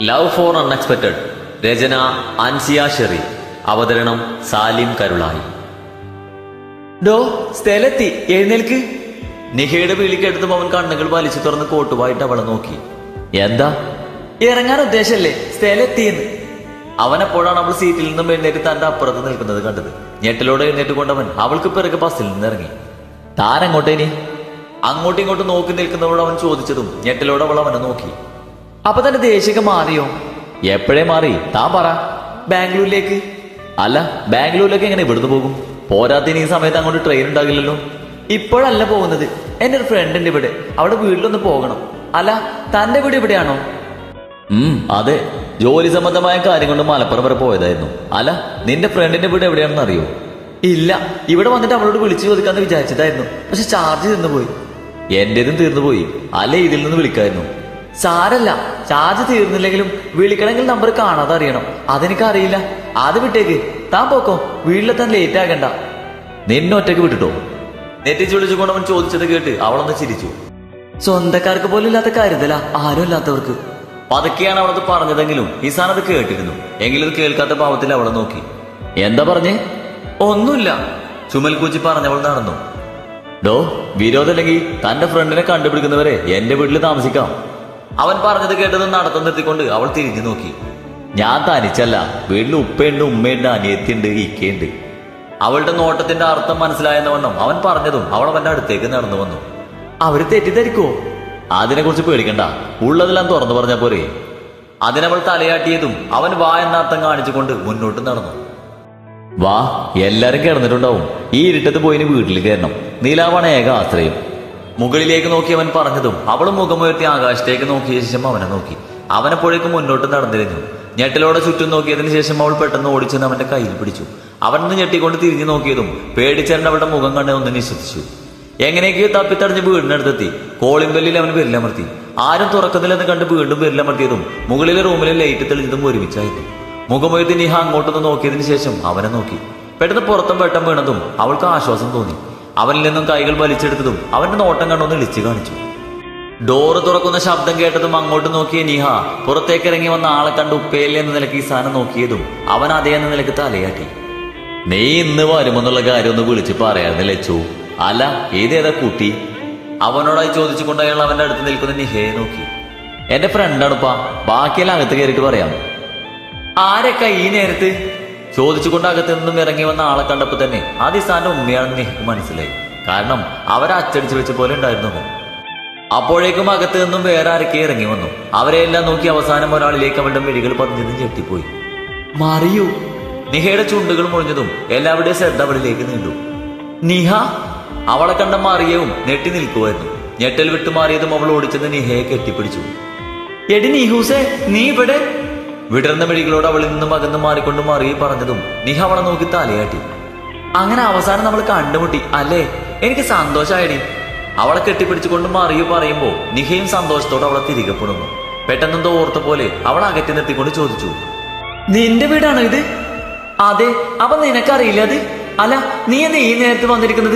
love for unexpected രചന അൻസിയ ഷെറി അവതരണം സാലിം കരുളായി ഡോ സ്ഥലത്തി എഴുന്നേൽക്ക് നിഹയുടെ വിളിക്കെടുത്തും അവൻ കണ്ണുകൾ വലിച്ചു തുറന്ന് കോട്ടുവായിട്ട് അവളെ നോക്കി എന്താ ഇറങ്ങാൻ ഉദ്ദേശല്ലേ സ്ഥലത്തിന്ന് അവനെപ്പോഴാണ് അവൾ സീറ്റിൽ നിന്നും എഴുന്നേറ്റ് തന്റെ അപ്പുറത്ത് നിൽക്കുന്നത് കണ്ടത് ഞെട്ടലോടെ എഴുന്നേറ്റ് കൊണ്ടവൻ അവൾക്ക് പിറകെ ബസ്സിൽ നിന്ന് ഇറങ്ങി താൻ അങ്ങോട്ടേനി അങ്ങോട്ടും ഇങ്ങോട്ടും നോക്കി നിൽക്കുന്നവൾ അവൻ ചോദിച്ചതും ഞെട്ടലോടെ അവൾ അവനെ നോക്കി അപ്പൊ തന്നെ ദേശിക മാറിയോ എപ്പോഴേ മാറി താൻ പറ ബാംഗ്ലൂരിലേക്ക് അല്ല ബാംഗ്ലൂരിലേക്ക് എങ്ങനെ ഇവിടുന്ന് പോകും പോരാത്തിന് ഈ സമയത്ത് അങ്ങോട്ട് ട്രെയിൻ ഉണ്ടാകില്ലല്ലോ ഇപ്പോഴല്ല പോകുന്നത് എന്റെ ഒരു ഫ്രണ്ട് ഉണ്ട് ഇവിടെ അവിടെ വീട്ടിലൊന്ന് പോകണം അല്ല തന്റെ വീട് ഇവിടെയാണോ ഉം അതെ ജോലി സംബന്ധമായ കാര്യം കൊണ്ട് മലപ്പുറം വരെ പോയതായിരുന്നു അല്ല നിന്റെ ഫ്രണ്ടിന്റെ വീട് എവിടെയാണെന്ന് അറിയോ ഇല്ല ഇവിടെ വന്നിട്ട് അവളോട് വിളിച്ചു ചോദിക്കാന്ന് വിചാരിച്ചതായിരുന്നു പക്ഷെ ചാർജ് തീർന്നു പോയി എന്റേതും തീർന്നു പോയി അല്ലെ ഇതിൽ നിന്ന് വിളിക്കായിരുന്നു സാരല്ല ചാർജ് തീർന്നില്ലെങ്കിലും വിളിക്കണമെങ്കിൽ നമ്പർ കാണാതെ അറിയണം അതെനിക്ക് അറിയില്ല അത് വിട്ടേക്ക് താൻ പോക്കോ വീട്ടിലെത്താൻ ലേറ്റ് ആകണ്ട നിന്നെ ഒറ്റയ്ക്ക് വിട്ടിട്ടോ നെറ്റിച്ച് വിളിച്ചുകൊണ്ട് അവൻ ചോദിച്ചത് കേട്ട് അവളൊന്ന് ചിരിച്ചു സ്വന്തക്കാർക്ക് പോലും ഇല്ലാത്ത കരുതല ആരും ഇല്ലാത്തവർക്ക് പതുക്കെയാണ് അവളത് പറഞ്ഞതെങ്കിലും ഇസാൻ അത് കേട്ടിരുന്നു എങ്കിലും ഇത് കേൾക്കാത്ത ഭാവത്തിൽ അവളെ നോക്കി എന്താ പറഞ്ഞേ ഒന്നുമില്ല ചുമൽ കൂച്ചി പറഞ്ഞവൾ നടന്നു ഡോ വിരോധമില്ലെങ്കിൽ തന്റെ ഫ്രണ്ടിനെ കണ്ടുപിടിക്കുന്നവരെ എന്റെ വീട്ടിൽ താമസിക്കാം അവൻ പറഞ്ഞത് കേട്ടത് നടത്തം നിർത്തിക്കൊണ്ട് അവൾ തിരിഞ്ഞു നോക്കി ഞാൻ തനിച്ചല്ല വീട്ടിൽ ഉപ്പയുണ്ട് ഉമ്മയുണ്ട് അനിയത്തിയുണ്ട് ഇക്കയുണ്ട് അവളുടെ നോട്ടത്തിന്റെ അർത്ഥം മനസ്സിലായെന്ന വണ്ണം അവൻ പറഞ്ഞതും അവൾ അവന്റെ അടുത്തേക്ക് നടന്നു വന്നു അവര് തെറ്റിദ്ധരിക്കോ അതിനെ കുറിച്ച് പേടിക്കണ്ട ഉള്ളതെല്ലാം തുറന്നു പറഞ്ഞ പോരെ അതിനവൾ തലയാട്ടിയതും അവൻ വാ എന്ന അർത്ഥം കാണിച്ചുകൊണ്ട് മുന്നോട്ട് നടന്നു വാ എല്ലാരും കിടന്നിട്ടുണ്ടാവും ഈ ഇരുട്ടത്ത് പോയിന് വീട്ടിൽ കയറണം നീലാവാണ് ഏക ആശ്രയം മുകളിലേക്ക് നോക്കി അവൻ പറഞ്ഞതും അവൾ മുഖമുയർത്തി ആകാശത്തേക്ക് നോക്കിയ ശേഷം അവനെ നോക്കി അവനെപ്പോഴേക്കും മുന്നോട്ട് നടന്നിരുന്നു ഞെട്ടലോടെ ചുറ്റും നോക്കിയതിന് ശേഷം അവൾ പെട്ടെന്ന് ഓടിച്ചെന്ന് അവന്റെ കയ്യിൽ പിടിച്ചു അവൻ നിന്ന് ഞെട്ടിക്കൊണ്ട് തിരിഞ്ഞു നോക്കിയതും പേടിച്ചേരൻ അവളുടെ മുഖം കണ്ട് ഒന്ന് നിശ്വസിച്ചു എങ്ങനെയൊക്കെയോ തപ്പിത്തടഞ്ഞ് വീടിനടുത്തെത്തി കോളിംഗ് ബെല്ലിൽ അവൻ വിരലമർത്തി ആരും തുറക്കുന്നില്ലെന്ന് കണ്ട് വീണ്ടും വിരലമർത്തിയതും മുകളിലെ റൂമിലെ ലൈറ്റ് തെളിഞ്ഞതും ഒരുമിച്ചായിരുന്നു മുഖമുയർത്തി നിഹ അങ്ങോട്ടൊന്ന് നോക്കിയതിനു ശേഷം അവനെ നോക്കി പെട്ടെന്ന് പുറത്തും വെട്ടം വീണതും അവൾക്ക് ആശ്വാസം തോന്നി അവനിൽ നിന്നും കൈകൾ വലിച്ചെടുത്തതും അവന്റെ നോട്ടം കണ്ടൊന്ന് ഇളിച്ചു കാണിച്ചു ഡോറ് തുറക്കുന്ന ശബ്ദം കേട്ടതും അങ്ങോട്ട് നോക്കിയ നിഹ പുറത്തേക്ക് ഇറങ്ങി വന്ന ആളെ കണ്ട് ഉപ്പയില്ല എന്ന നിലയ്ക്ക് ഈ സാധനം നോക്കിയതും അവൻ അതേ എന്ന നിലയ്ക്ക് തലയാട്ടി നീ ഇന്ന് വരുമെന്നുള്ള കാര്യം ഒന്ന് വിളിച്ച് പറയായിരുന്നു ലച്ചു അല്ല ഏതേതാ കുട്ടി അവനോടായി ചോദിച്ചുകൊണ്ട് അയാൾ അവന്റെ അടുത്ത് നിൽക്കുന്ന നിഹയെ നോക്കി എന്റെ ഫ്രണ്ടാണിപ്പാ ബാക്കിയെല്ലാം അകത്ത് കയറിയിട്ട് പറയാം ആരൊക്കെ ഈ നേരത്ത് ചോദിച്ചുകൊണ്ട് അകത്ത് നിന്നും ഇറങ്ങി വന്ന ആളെ കണ്ടപ്പോ തന്നെ അത് ഇസാന്റെ ഉമ്മയാണെന്ന് നിഹക്ക് മനസ്സിലായി കാരണം അവരെ അച്ചടിച്ചു വെച്ച പോലെ ഉണ്ടായിരുന്നു അവൻ അപ്പോഴേക്കും അകത്ത് നിന്നും വേറെ ആരൊക്കെ ഇറങ്ങി വന്നു അവരെല്ലാം നോക്കി അവസാനം ഒരാളിലേക്ക് അവളുടെ മിഴികൾ പതിഞ്ഞതും ഞെട്ടിപ്പോയി മറിയൂ നിഹയുടെ ചുണ്ടുകൾ മുറിഞ്ഞതും എല്ലാവരുടെയും ശ്രദ്ധ അവളിലേക്ക് നീണ്ടു നിഹ അവളെ കണ്ട മറിയവും നെട്ടി നിൽക്കുമായിരുന്നു ഞെട്ടൽ വിട്ടു മാറിയതും അവൾ ഓടിച്ചത് നിഹയെ കെട്ടിപ്പിടിച്ചു എടി നീഹൂസേ നീ ഇവിടെ വിടർന്ന മിഴികളോട് അവളിൽ നിന്നും അകന്ന് മാറിക്കൊണ്ട് മറിയെ പറഞ്ഞതും നിഹ അവളെ നോക്കി തലയാട്ടി അങ്ങനെ അവസാനം നമ്മൾ കണ്ടുമുട്ടി അല്ലേ എനിക്ക് സന്തോഷമായടി അവളെ കെട്ടിപ്പിടിച്ചുകൊണ്ട് മറിയു പറയുമ്പോ നിഹയും സന്തോഷത്തോടെ അവളെ തിരികെ പെടുന്നു പെട്ടെന്നെന്തോ ഓർത്ത പോലെ അവൾ അകറ്റി നിർത്തിക്കൊണ്ട് ചോദിച്ചു നിന്റെ വീടാണോ ഇത് അതെ അപ്പൊ നിനക്കറിയില്ല അത് അല്ല നീ എന്താ ഈ നേരത്ത് വന്നിരിക്കുന്നത്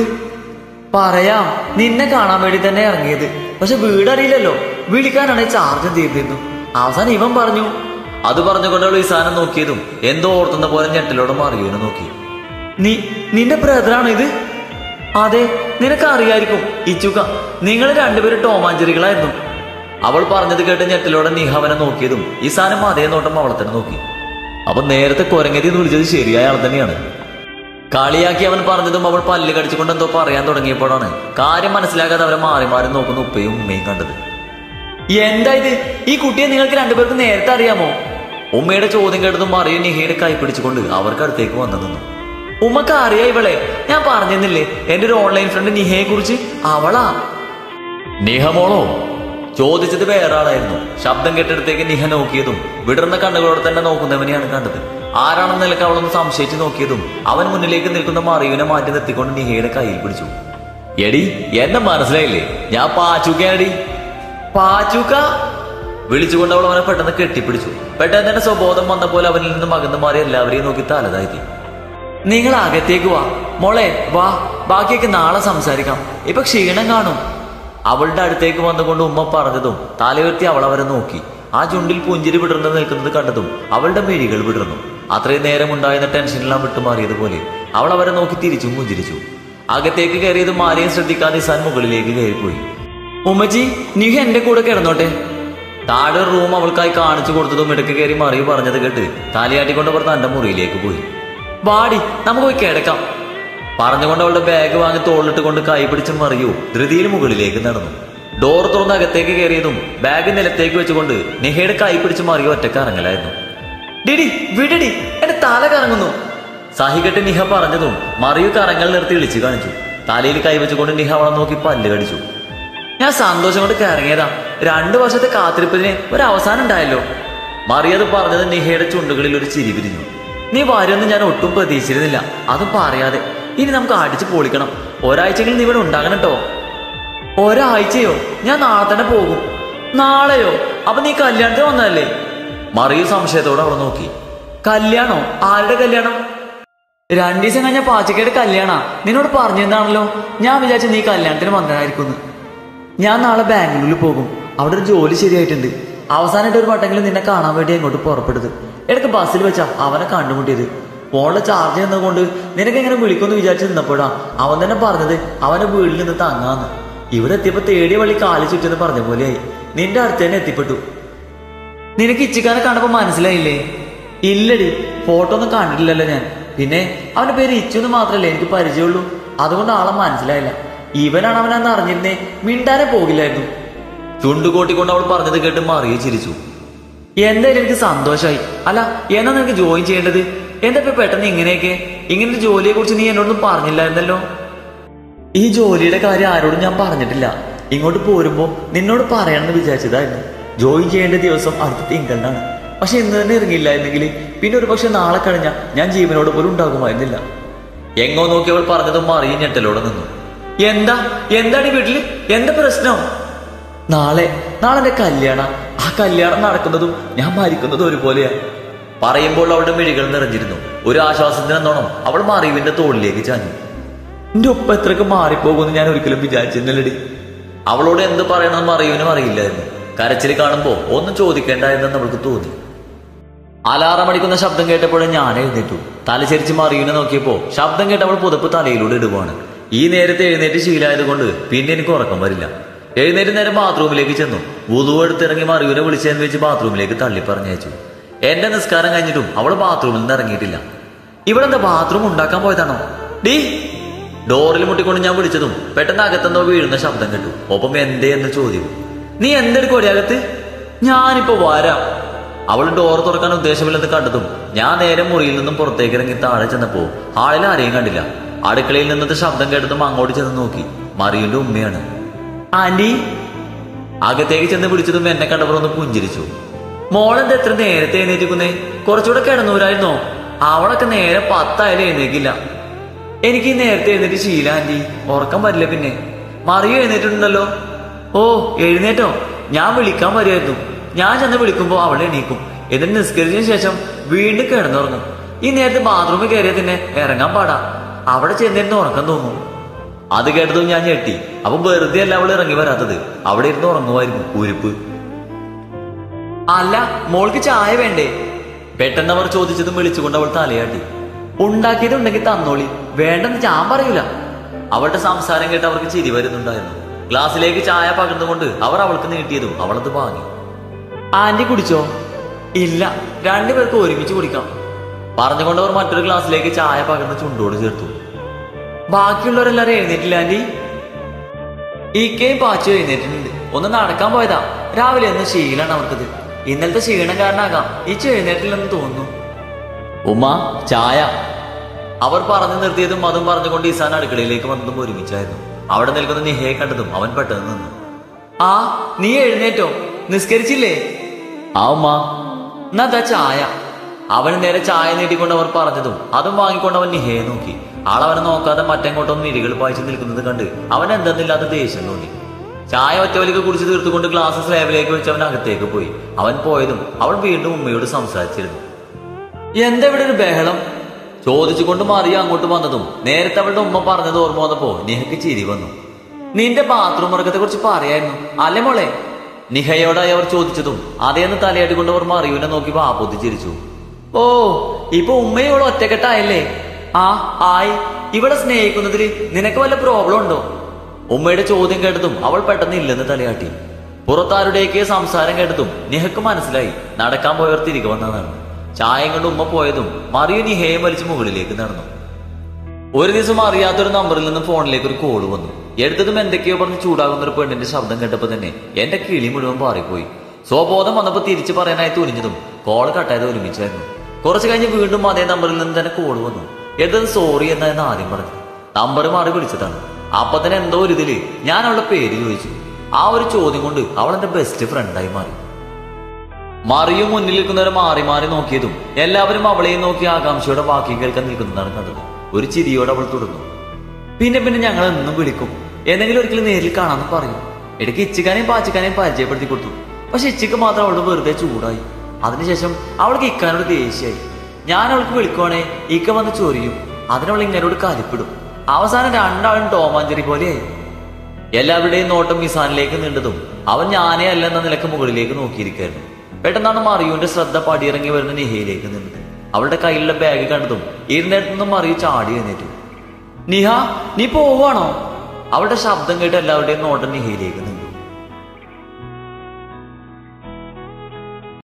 പറയാം നിന്നെ കാണാൻ വേണ്ടി തന്നെ ഇറങ്ങിയത് പക്ഷെ വീടറിയില്ലല്ലോ വിളിക്കാനാണെങ്കിൽ ചാർജ് തീർന്നിരുന്നു അവസാനം ഇവൻ പറഞ്ഞു അത് പറഞ്ഞുകൊണ്ട് അവൾ ഇസാനം നോക്കിയതും എന്തോ ഓർത്തുന്ന പോലെ ഞെട്ടലോടെ മറിയൂനെ നോക്കി നീ നിന്റെ ബ്രദറാണോ ഇത് അതെ നിനക്ക് അറിയായിരിക്കും ഇച്ചുക നിങ്ങൾ രണ്ടുപേരും ടോമാഞ്ചേരികളായിരുന്നു അവൾ പറഞ്ഞത് കേട്ട് ഞെട്ടലോടെ നിഹ അവനെ നോക്കിയതും ഇസാനം അതേ നോട്ടം അവളെ തന്നെ നോക്കി അപ്പൊ നേരത്തെ കൊരങ്ങതി എന്ന് വിളിച്ചത് ശരിയായ ആൾ തന്നെയാണ് കളിയാക്കി അവൻ പറഞ്ഞതും അവൾ പല്ല് കടിച്ചുകൊണ്ട് എന്തോ പറയാൻ തുടങ്ങിയപ്പോഴാണ് കാര്യം മനസ്സിലാക്കാതെ അവരെ മാറി മാറി നോക്കുന്ന ഉപ്പയും ഉമ്മയും കണ്ടത് എന്താ ഇത് ഈ കുട്ടിയെ നിങ്ങൾക്ക് രണ്ടുപേർക്ക് നേരത്തെ അറിയാമോ ഉമ്മയുടെ ചോദ്യം കേട്ടതും മറിയും നിഹയുടെ കൈ പിടിച്ചുകൊണ്ട് അവർക്ക് അടുത്തേക്ക് വന്നു നിന്നു ഉമ്മക്ക് അറിയാ ഇവളെ ഞാൻ പറഞ്ഞിരുന്നില്ലേ എന്റെ ഒരു ഓൺലൈൻ ഫ്രണ്ട് നിഹയെ കുറിച്ച് അവളാ നിഹമോളോ ചോദിച്ചത് വേറെ ആളായിരുന്നു ശബ്ദം കേട്ടെടുത്തേക്ക് നിഹ നോക്കിയതും വിടർന്ന കണ്ണുകളോടെ തന്നെ നോക്കുന്നവനെയാണ് കണ്ടത് ആരാണെന്ന നിലക്ക് അവളൊന്ന് സംശയിച്ച് നോക്കിയതും അവൻ മുന്നിലേക്ക് നിൽക്കുന്ന മറിയുവിനെ മാറ്റി നിർത്തിക്കൊണ്ട് നിഹയുടെ കയ്യിൽ പിടിച്ചു എടി എന്നെ മനസ്സിലായില്ലേ ഞാൻ പാച്ചുക്കാനടി പാച്ചുക്ക വിളിച്ചുകൊണ്ട് അവൾ അവനെ പെട്ടെന്ന് കെട്ടിപ്പിടിച്ചു പെട്ടെന്ന് തന്നെ സ്വബോധം വന്ന പോലെ അവനിൽ നിന്നും അകന്നു മാറി എല്ലാവരെയും നോക്കി തലതാക്കി നിങ്ങൾ അകത്തേക്ക് വാ മോളെ വാ ബാക്കിയൊക്കെ നാളെ സംസാരിക്കാം ഇപ്പൊ ക്ഷീണം കാണും അവളുടെ അടുത്തേക്ക് വന്നുകൊണ്ട് ഉമ്മ പറഞ്ഞതും തലയുയർത്തി അവൾ അവരെ നോക്കി ആ ചുണ്ടിൽ പുഞ്ചിരി വിടർന്നു നിൽക്കുന്നത് കണ്ടതും അവളുടെ മിഴികൾ വിടർന്നു അത്രയും നേരം ഉണ്ടായിരുന്ന ടെൻഷനെല്ലാം വിട്ടുമാറിയതുപോലെ അവൾ അവരെ നോക്കി തിരിച്ചും പുഞ്ചിരിച്ചു അകത്തേക്ക് കയറിയതും ആരെയും ശ്രദ്ധിക്കാതെ ഇസാൻ മുകളിലേക്ക് കയറിപ്പോയി ഉമ്മച്ചി നീ എന്റെ കൂടെ കിടന്നോട്ടെ താഴെ ഒരു റൂം അവൾക്കായി കാണിച്ചു കൊടുത്തതും ഇടയ്ക്ക് കയറി മറിയ പറഞ്ഞത് കേട്ട് തലയാട്ടിക്കൊണ്ട് അവർ തന്റെ മുറിയിലേക്ക് പോയി വാടി നമുക്ക് പോയി കിടക്കാം പറഞ്ഞുകൊണ്ട് അവളുടെ ബാഗ് വാങ്ങി തോളിലിട്ട് കൊണ്ട് കൈ പിടിച്ച് മറിയൂ ധൃതിയിൽ മുകളിലേക്ക് നടന്നു ഡോർ തുറന്ന് അകത്തേക്ക് കയറിയതും ബാഗ് നിലത്തേക്ക് വെച്ചുകൊണ്ട് നെഹയുടെ കൈ പിടിച്ച് മറിയോ ഒറ്റക്ക് ഇറങ്ങലായിരുന്നു ഡിഡി വിടിടി എന്റെ തല കറങ്ങുന്നു സഹികെട്ട് നിഹ പറഞ്ഞതും മറിയു കറങ്ങൾ നിർത്തി വിളിച്ചു കാണിച്ചു തലയിൽ കൈവച്ചുകൊണ്ട് നിഹ അവളെ നോക്കി പല്ല് കടിച്ചു ഞാൻ സന്തോഷം കൊണ്ട് കറങ്ങിയതാ രണ്ടു വർഷത്തെ കാത്തിരിപ്പതിന് ഒരു അവസാനം ഉണ്ടായല്ലോ മറിയത് പറഞ്ഞത് നിഹയുടെ ചുണ്ടുകളിൽ ഒരു ചിരി പിരിഞ്ഞു നീ വരുമെന്ന് ഞാൻ ഒട്ടും പ്രതീക്ഷിച്ചിരുന്നില്ല അതും പറയാതെ ഇനി നമുക്ക് അടിച്ചു പൊളിക്കണം ഒരാഴ്ചയെങ്കിലും നീ ഇവിടെ ഉണ്ടാകണം കേട്ടോ ഒരാഴ്ചയോ ഞാൻ നാളെ തന്നെ പോകും നാളെയോ അപ്പൊ നീ കല്യാണത്തിന് വന്നതല്ലേ മറിയു സംശയത്തോടെ അവളെ നോക്കി കല്യാണോ ആരുടെ കല്യാണം രണ്ടു ദിവസം കഴിഞ്ഞ പാച്ചക്കയുടെ കല്യാണ നിന്നോട് പറഞ്ഞിരുന്നാണല്ലോ ഞാൻ വിചാരിച്ചു നീ കല്യാണത്തിന് വന്നതായിരിക്കും ഞാൻ നാളെ ബാംഗ്ലൂരിൽ പോകും അവിടെ ഒരു ജോലി ശരിയായിട്ടുണ്ട് അവസാനമായിട്ട് ഒരു വട്ടെങ്കിലും നിന്നെ കാണാൻ വേണ്ടി അങ്ങോട്ട് പുറപ്പെട്ടത് ഇടയ്ക്ക് ബസ്സിൽ വെച്ചാ അവനെ കണ്ടുമുട്ടിയത് ഫോണിലെ ചാർജ് ചെയ്യുന്നതുകൊണ്ട് നിനക്ക് എങ്ങനെ വിളിക്കുമെന്ന് വിചാരിച്ച് നിന്നപ്പോഴാ അവൻ തന്നെ പറഞ്ഞത് അവന്റെ വീട്ടിൽ നിന്ന് തങ്ങാന്ന് ഇവിടെ എത്തിയപ്പോ തേടിയ വഴി കാലി ചുറ്റെന്ന് പറഞ്ഞ പോലെയായി നിന്റെ അടുത്ത് തന്നെ എത്തിപ്പെട്ടു നിനക്ക് ഇച്ചിക്കാനെ കണ്ടപ്പോ മനസ്സിലായില്ലേ ഇല്ലടി ഫോട്ടോ ഒന്നും കണ്ടിട്ടില്ലല്ലോ ഞാൻ പിന്നെ അവന്റെ പേര് ഇച്ചു എന്ന് മാത്രല്ലേ എനിക്ക് പരിചയമുള്ളൂ അതുകൊണ്ട് ആളെ മനസ്സിലായില്ല ഇവനാണ് അവനെന്ന് അറിഞ്ഞിരുന്നേ മിണ്ടാനെ പോകില്ലായിരുന്നു ചുണ്ടുകൂട്ടിക്കൊണ്ട് അവൾ പറഞ്ഞത് കേട്ട് മറിയെ ചിരിച്ചു എന്തായാലും എനിക്ക് സന്തോഷമായി അല്ല എന്നാ നിനക്ക് ജോയിൻ ചെയ്യേണ്ടത് എന്താ ഇപ്പൊ പെട്ടെന്ന് ഇങ്ങനെയൊക്കെ ഇങ്ങനെ ഒരു ജോലിയെ കുറിച്ച് നീ എന്നോടൊന്നും പറഞ്ഞില്ലായിരുന്നല്ലോ ഈ ജോലിയുടെ കാര്യം ആരോടും ഞാൻ പറഞ്ഞിട്ടില്ല ഇങ്ങോട്ട് പോരുമ്പോ നിന്നോട് പറയണമെന്ന് വിചാരിച്ചതായിരുന്നു ജോയിൻ ചെയ്യേണ്ട ദിവസം അടുത്ത തിങ്കളിനാണ് പക്ഷെ ഇന്ന് തന്നെ ഇറങ്ങിയില്ലായിരുന്നെങ്കിൽ പിന്നെ ഒരു പക്ഷെ നാളെ കഴിഞ്ഞ ഞാൻ ജീവനോട് പോലും ഉണ്ടാകുമായിരുന്നില്ല എങ്ങോ നോക്കി അവൾ പറഞ്ഞതും മറിയും ഞെട്ടലോടെ നിന്നു എന്താ എന്താണ് ഈ വീട്ടില് എന്താ പ്രശ്നം നാളെ നാളെ എന്റെ കല്യാണം ആ കല്യാണം നടക്കുന്നതും ഞാൻ മരിക്കുന്നതും ഒരുപോലെയാ പറയുമ്പോൾ അവളുടെ മിഴികൾ നിറഞ്ഞിരുന്നു ഒരു ആശ്വാസത്തിനെന്നോണം അവൾ മറിയുവിന്റെ തോളിലേക്ക് ചാഞ്ഞു എന്റെ ഒപ്പം എത്രയൊക്കെ മാറിപ്പോകുമെന്ന് ഞാൻ ഒരിക്കലും വിചാരിച്ചിരുന്നില്ലടി അവളോട് എന്ത് പറയണമെന്ന് അറിയുവിനും അറിയില്ലായിരുന്നു കരച്ചിൽ കാണുമ്പോ ഒന്നും ചോദിക്കേണ്ടായിരുന്നെന്ന് അവൾക്ക് തോന്നി അലാറം അടിക്കുന്ന ശബ്ദം കേട്ടപ്പോഴും ഞാൻ എഴുന്നേറ്റു തലചരിച്ച് മറിയുവിനെ നോക്കിയപ്പോ ശബ്ദം കേട്ടവൾ പുതപ്പ് തലയിലൂടെ ഇടുവാണ് ഈ നേരത്തെ എഴുന്നേറ്റ് ശീലമായതുകൊണ്ട് പിന്നെ എനിക്ക് ഉറക്കം വരില്ല എഴുന്നേറ്റ് നേരെ ബാത്റൂമിലേക്ക് ചെന്നു വുതു എടുത്തിറങ്ങി മറിയുവിനെ വിളിച്ചെന്ന് വെച്ച് ബാത്റൂമിലേക്ക് തള്ളി പറഞ്ഞയച്ചു എന്റെ നിസ്കാരം കഴിഞ്ഞിട്ടും അവൾ ബാത്റൂമിൽ നിന്ന് ഇറങ്ങിയിട്ടില്ല ഇവിടെ എന്താ ബാത്റൂം ഉണ്ടാക്കാൻ പോയതാണോ ഡീ ഡോറിൽ മുട്ടിക്കൊണ്ട് ഞാൻ വിളിച്ചതും പെട്ടെന്ന് അകത്തെന്തോ വീഴുന്ന ശബ്ദം കേട്ടു ഒപ്പം എന്തേ എന്ന് ചോദ്യവും നീ എന്തെടുക്കോടി അകത്ത് ഞാനിപ്പോ വരാം അവൾ ഡോർ തുറക്കാൻ ഉദ്ദേശമില്ലെന്ന് കണ്ടതും ഞാൻ നേരെ മുറിയിൽ നിന്നും പുറത്തേക്ക് ഇറങ്ങി താഴെ ചെന്നപ്പോ ഹാളിൽ ആരെയും കണ്ടില്ല അടുക്കളയിൽ നിന്നത്തെ ശബ്ദം കേട്ടതും അങ്ങോട്ട് ചെന്ന് നോക്കി മറിയുടെ ഉമ്മയാണ് ആന്റി അകത്തേക്ക് ചെന്ന് വിളിച്ചതും എന്നെ കണ്ടവർ ഒന്ന് പുഞ്ചിരിച്ചു മോളെന്താ എത്ര നേരത്തെ എഴുന്നേറ്റിക്കുന്നേ കുറച്ചുകൂടെ കിടന്നൂരായിരുന്നോ അവളൊക്കെ നേരെ പത്തായാലും എഴുന്നേക്കില്ല എനിക്ക് ഈ നേരത്തെ എഴുന്നേറ്റ് ശീല ആന്റി ഉറക്കം വരില്ല പിന്നെ മറിയോ എഴുന്നേറ്റിട്ടുണ്ടല്ലോ ഓ എഴുന്നേറ്റോ ഞാൻ വിളിക്കാൻ വരുമായിരുന്നു ഞാൻ ചെന്ന് വിളിക്കുമ്പോ അവൾ എണീക്കും എന്നിട്ട് നിസ്കരിച്ചതിന് ശേഷം വീണ്ടും കിടന്നുറങ്ങും ഈ നേരത്തെ ബാത്റൂമിൽ കയറിയാൽ തന്നെ ഇറങ്ങാൻ പാടാ അവിടെ ചെന്നിരുന്ന് ഉറക്കം തോന്നും അത് കേട്ടതും ഞാൻ ഞെട്ടി അപ്പൊ വെറുതെ അല്ല അവൾ ഇറങ്ങി വരാത്തത് അവിടെ ഇരുന്ന് ഉറങ്ങുമായിരുന്നു ഉരുപ്പ് അല്ല മോൾക്ക് ചായ വേണ്ടേ പെട്ടെന്ന് അവർ ചോദിച്ചതും വിളിച്ചുകൊണ്ട് അവൾ തലയാട്ടി ഉണ്ടാക്കിയതുണ്ടെങ്കിൽ തന്നോളി വേണ്ടെന്ന് ഞാൻ പറയൂല അവളുടെ സംസാരം കേട്ട് അവർക്ക് ചിരി വരുന്നുണ്ടായിരുന്നു ഗ്ലാസ്സിലേക്ക് ചായ പകർന്നുകൊണ്ട് അവർ അവൾക്ക് നീട്ടിയതും അവളത് വാങ്ങി ആന്റി കുടിച്ചോ ഇല്ല രണ്ടുപേർക്ക് ഒരുമിച്ച് കുടിക്കാം പറഞ്ഞുകൊണ്ട് അവർ മറ്റൊരു ഗ്ലാസ്സിലേക്ക് ചായ പകർന്ന് ചുണ്ടോട് ചേർത്തു ബാക്കിയുള്ളവരെല്ലാരും എഴുന്നേറ്റില്ല ആന്റി ഈക്കയും പാച്ചു എഴുന്നേറ്റിട്ടുണ്ട് ഒന്ന് നടക്കാൻ പോയതാ രാവിലെ ഒന്ന് ശീലാണ് അവർക്കത് ഇന്നലത്തെ ക്ഷീണം കാരണാകാം ഇച്ചു എഴുന്നേറ്റില്ലെന്ന് തോന്നുന്നു ഉമ്മ ചായ അവർ പറഞ്ഞു നിർത്തിയതും അതും പറഞ്ഞുകൊണ്ട് ഈസാൻ അടുക്കളയിലേക്ക് വന്നതും ഒരുമിച്ചായിരുന്നു അവിടെ നിൽക്കുന്ന നിഹയെ കണ്ടതും അവൻ പെട്ടെന്ന് നിന്നു ആ നീ എഴുന്നേറ്റോ നിസ്കരിച്ചില്ലേ ആ ഉമ്മ എന്നാ ദാ ചായ അവന് നേരെ ചായ നീട്ടിക്കൊണ്ട് അവർ പറഞ്ഞതും അതും വാങ്ങിക്കൊണ്ട് അവൻ നിഹയെ നോക്കി ആളവനെ നോക്കാതെ മറ്റെങ്ങോട്ടൊന്നും ഇരികൾ പായിച്ചു നിൽക്കുന്നത് കണ്ട് അവൻ എന്തെന്നില്ലാത്ത ദേഷ്യം തോന്നി ചായ ഒറ്റവലിക്ക് കുടിച്ച് തീർത്തുകൊണ്ട് ഗ്ലാസ് സ്ലാബിലേക്ക് വെച്ച് അവൻ അകത്തേക്ക് പോയി അവൻ പോയതും അവൾ വീണ്ടും ഉമ്മയോട് സംസാരിച്ചിരുന്നു എന്താ ഇവിടെ ഒരു ബഹളം ചോദിച്ചുകൊണ്ട് മറിയ അങ്ങോട്ട് വന്നതും നേരത്തെ അവളുടെ ഉമ്മ പറഞ്ഞത് ഓർമ്മ വന്നപ്പോ നിഹക്ക് ചിരി വന്നു നിന്റെ ബാത്റൂം ഉറക്കത്തെ കുറിച്ച് പറയായിരുന്നു അല്ലേ മോളെ നിഹയോടായി അവർ ചോദിച്ചതും അതേന്ന് തലയാട്ടി കൊണ്ട് അവർ മറിയുവിനെ നോക്കി വാപ്പൊത്തി ചിരിച്ചു ഓ ഇപ്പൊ ഉമ്മയോളം ഒറ്റക്കെട്ടായല്ലേ ആ ആയി ഇവിടെ സ്നേഹിക്കുന്നതിൽ നിനക്ക് വല്ല പ്രോബ്ലം ഉണ്ടോ ഉമ്മയുടെ ചോദ്യം കേട്ടതും അവൾ പെട്ടെന്ന് ഇല്ലെന്ന് തലയാട്ടി പുറത്താരുടെയൊക്കെ സംസാരം കേട്ടതും നിഹക്ക് മനസ്സിലായി നടക്കാൻ പോയവർ തിരികെ വന്നതാണ് ചായം കൊണ്ട് ഉമ്മ പോയതും മറിയു നിഹയെ വലിച്ച് മുകളിലേക്ക് നടന്നു ഒരു ദിവസം അറിയാത്തൊരു നമ്പറിൽ നിന്ന് ഫോണിലേക്ക് ഒരു കോള് വന്നു എടുത്തതും എന്തൊക്കെയോ പറഞ്ഞ് ചൂടാകുന്ന ഒരു പെണ്ണിന്റെ ശബ്ദം കേട്ടപ്പോ തന്നെ എന്റെ കിളി മുഴുവൻ പാറിപ്പോയി സ്വബോധം വന്നപ്പോ തിരിച്ചു പറയാനായി തുനിഞ്ഞതും കോൾ കട്ടായത് ഒരുമിച്ചായിരുന്നു കുറച്ചു കഴിഞ്ഞ് വീണ്ടും അതേ നമ്പറിൽ നിന്ന് തന്നെ കോള് വന്നു എടുത്തത് സോറി എന്നായിരുന്നു ആദ്യം പറഞ്ഞു നമ്പർ മാറി വിളിച്ചതാണ് അപ്പൊ തന്നെ എന്തോ ഒരു ഇതില് ഞാൻ അവളുടെ പേര് ചോദിച്ചു ആ ഒരു ചോദ്യം കൊണ്ട് അവൾ എന്റെ ബെസ്റ്റ് ഫ്രണ്ടായി മാറി മറിയും മുന്നിൽ നിൽക്കുന്നവരെ മാറി മാറി നോക്കിയതും എല്ലാവരും അവളെയും നോക്കി ആകാംക്ഷയോടെ ബാക്കി കേൾക്കാൻ നിൽക്കുന്നതാണ് കണ്ടത് ഒരു ചിരിയോടെ അവൾ തുടർന്നു പിന്നെ പിന്നെ ഞങ്ങൾ എന്നും വിളിക്കും എന്തെങ്കിലും ഒരിക്കലും നേരിൽ കാണാമെന്ന് പറയും ഇടയ്ക്ക് ഇച്ചിക്കാനെയും പാച്ചിക്കാനെയും പരിചയപ്പെടുത്തി കൊടുത്തു പക്ഷെ ഇച്ചിക്ക് മാത്രം അവളുടെ വെറുതെ ചൂടായി അതിനുശേഷം അവൾക്ക് ഇക്കാനോട് ദേഷ്യായി ഞാൻ അവൾക്ക് വിളിക്കുവാണേ ഇക്ക വന്ന് ചൊരിയും അതിനവൾ ഇങ്ങനോട് കലിപ്പിടും അവസാനം രണ്ടാളും ടോമാഞ്ചേരി പോലെയായി എല്ലാവരുടെയും നോട്ടം മിസാനിലേക്ക് നീണ്ടതും അവൻ ഞാനേ അല്ലെന്ന നിലക്ക് മുകളിലേക്ക് നോക്കിയിരിക്കായിരുന്നു പെട്ടെന്നാണ് മറിയുവിന്റെ ശ്രദ്ധ പടിയിറങ്ങി വരുന്ന നിഹയിലേക്ക് നിന്നത് അവളുടെ കയ്യിലുള്ള ബാഗ് കണ്ടതും ഇരുന്നിടത്തു നിന്നും മറിയു ചാടി എഴുന്നേറ്റു നിഹ നീ പോവാണോ അവളുടെ ശബ്ദം കേട്ട് എല്ലാവരുടെയും നോട്ടം നിഹയിലേക്ക് നിന്നു